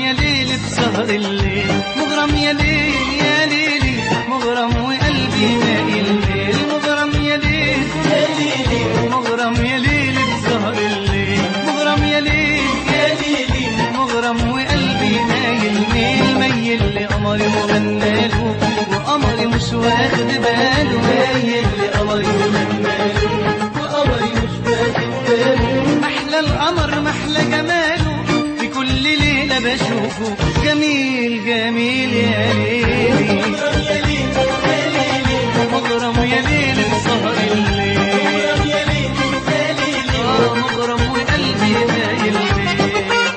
يا ليل بسهر الليل مغرم يا ليل يا ليلي مغرم وقلبي مايل الليل مغرم يا ليل يا ليلي مغرم يا ليل بسهر الليل مغرم يا ليل يا ليلي مغرم وقلبي مايل ميل ميل لقمري وغناله وقمري مش واخد باله مايل لقمري وغناله وقمري مش واخد باله محلى القمر محلى جماله في كل ليلة بشوفه جميل جميل يا ليلي مغرم يا ليل يا ليلي مغرم يا ليل بسهر الليل مغرم يا ليل يا ليلي آه مغرم وقلبي مايل ليه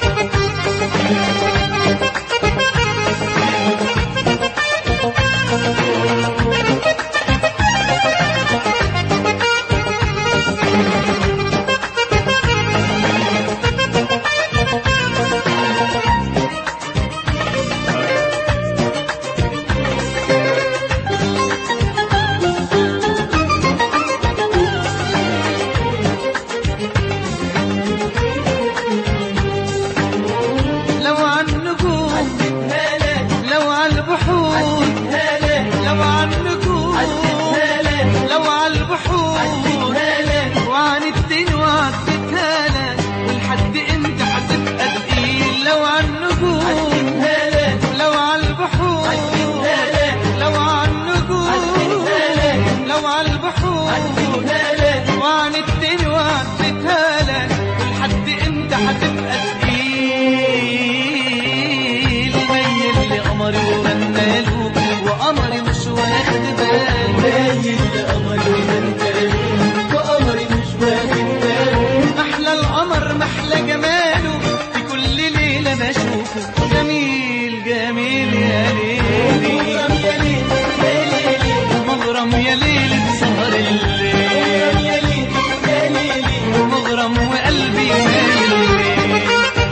لو عن نجوم هلا لو عن البحور هلا لو عن نجوم هلا لو عن البحور هلا وعن الدين وعدتها لك ولحد امتى هتبقى تقيل لو عن نجوم هلا لو عن البحور لو عن نجوم لو عن البحور هلا وعن الدين وعدتها لك ولحد امتى هتبقى تقيل ميل لقمري وغناله وقمري مش واخد باله مايل لقمري وغناله وقمري مش واخد باله محلى القمر محلى جماله في كل ليلة بشوفه جميل جميل يا ليلي مغرم يا ليل يا ليلي مغرم يا ليل بسهر الليل مغرم يا ليل يا ليلي مغرم وقلبي مايل ليه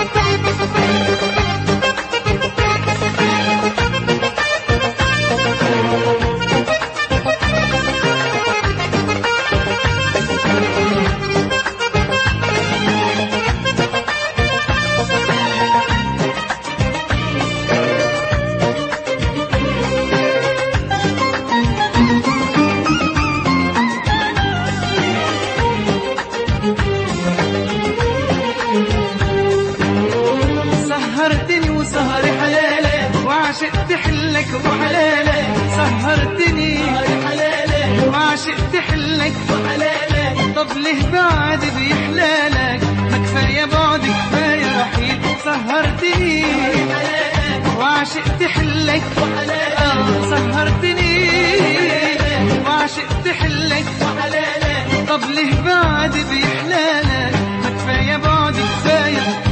سهرتني وسهر حلالك وعشقت حلك وحلالك سهرتني حلالة وعشقت حلك حلالة طب ليه بعد بيحلالك ما كفاية بعد كفاية رحيل سهرتني وعشقت حلك آه سهرتني وعشقت حلك حلالة طب ليه بعد بيحلالك ما كفاية بعد كفاية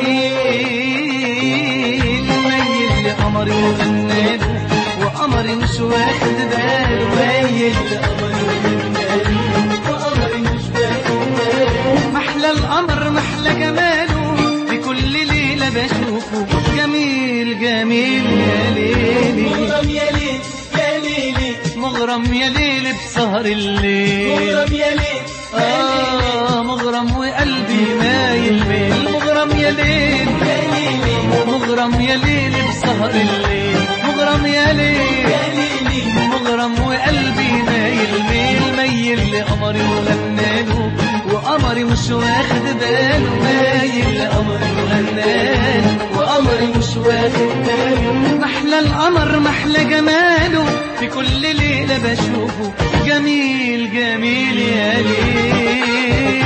رحيل ميل لقمري وغناله وقمري مش واخد باله ميل لقمري وغناله وقمري مش واخد باله محلى القمر محلى جماله في كل ليلة بشوفه جميل جميل يا ليلي مغرم يا ليل يا ليلي مغرم يا ليل بسهر الليل مغرم يا ليل آه مغرم وقلبي مايل ميل مغرم يا ليل يا ليلي مغرم يا ليل بسهر الليل مغرم يا ليل يا ليلي مغرم وقلبي مايل ميل ميل لقمري وغناله وقمري مش واخد باله مايل لقمري وغناله وقمري مش واخد باله محلى القمر محلى جماله في كل ليلة بشوفه جميل جميل يا ليل